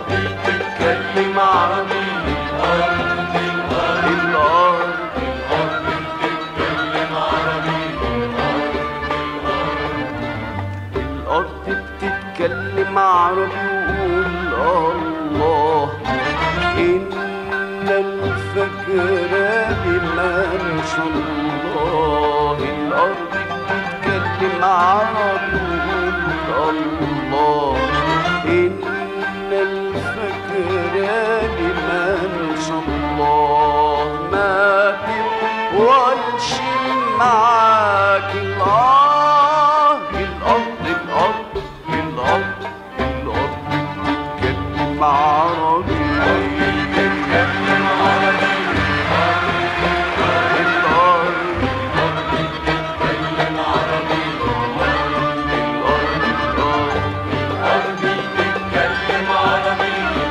بتتكلم عربي الأرض الأرض الأرض بتتكلم عربي الأرض بتتكلم عربي وقول الله إن الفجر لمن شاء الله الأرض بتتكلم عربي وقول الله إن الفجر لمن شاء الله ما تقولش معاك الآه الأرض الأرض الأرض الأرض بتتكلم عربي بتتكلم عربي الأرض بتتكلم عربي الأرض الأرض الأرض بتتكلم عربي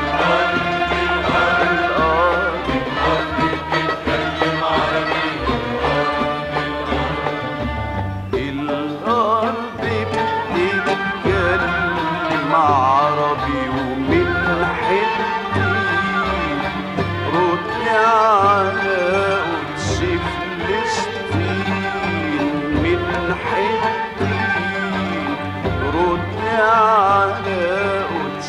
الأرض الأرض الأرض بتتكلم عربي الأرض بتتكلم عربي ومن حتي رد على قدس فلسطين من حتي رد على قدس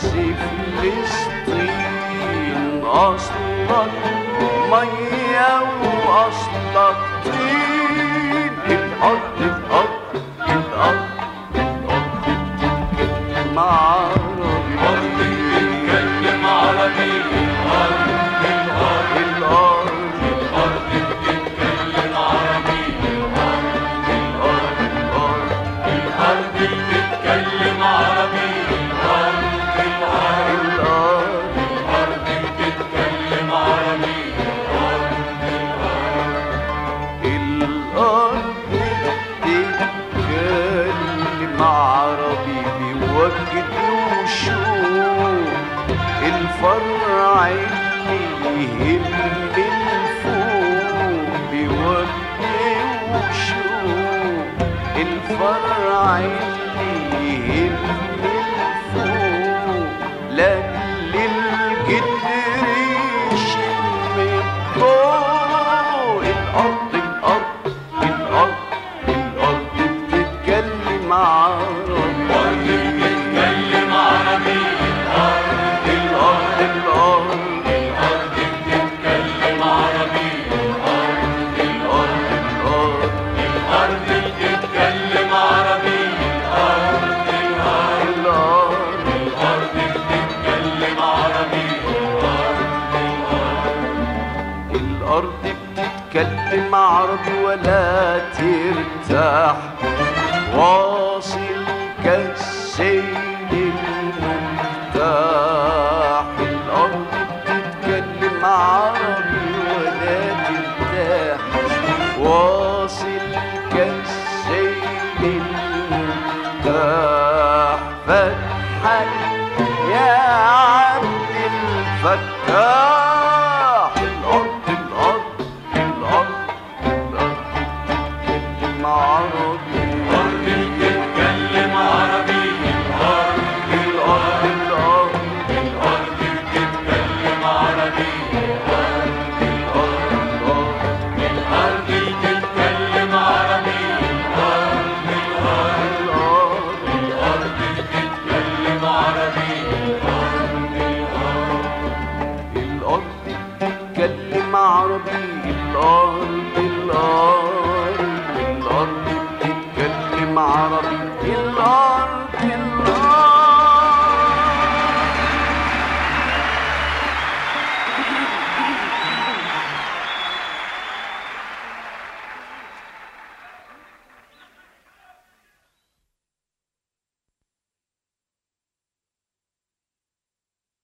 فلسطين أصلك مية وأصلك طين الأرض الأرض الأرض الأرض بتتكلم عربي الأرض بتتكلم عربي الأرض الأرض الأرض الأرض بتتكلم عربي الأرض الأرض الأرض الأرض بتتكلم عربي الأرض الأرض الأرض الأرض بتتكلم عربي الأرض بتتكلم عربي بوجد وشوق الفرع اللي يهم الفوق بوجد وشوق الفرع اللي يهم الفوق لاجل الجدر يشم الضوء الأرض الأرض الأرض الأرض بتتكلم عربي بتتكلم عربي الأرض الأرض الأرض الأرض بتتكلم عربي الأرض الأرض الأرض الأرض بتتكلم عربي الأرض الأرض الأرض الأرض بتتكلم عربي الأرض بتتكلم عربي ولا ترتاح واصل كالسيل المفتاح الأرض بتتكلم عربي ولا ترتاح واصل كالسيل المفتاح فتحك يا عبد الفتاح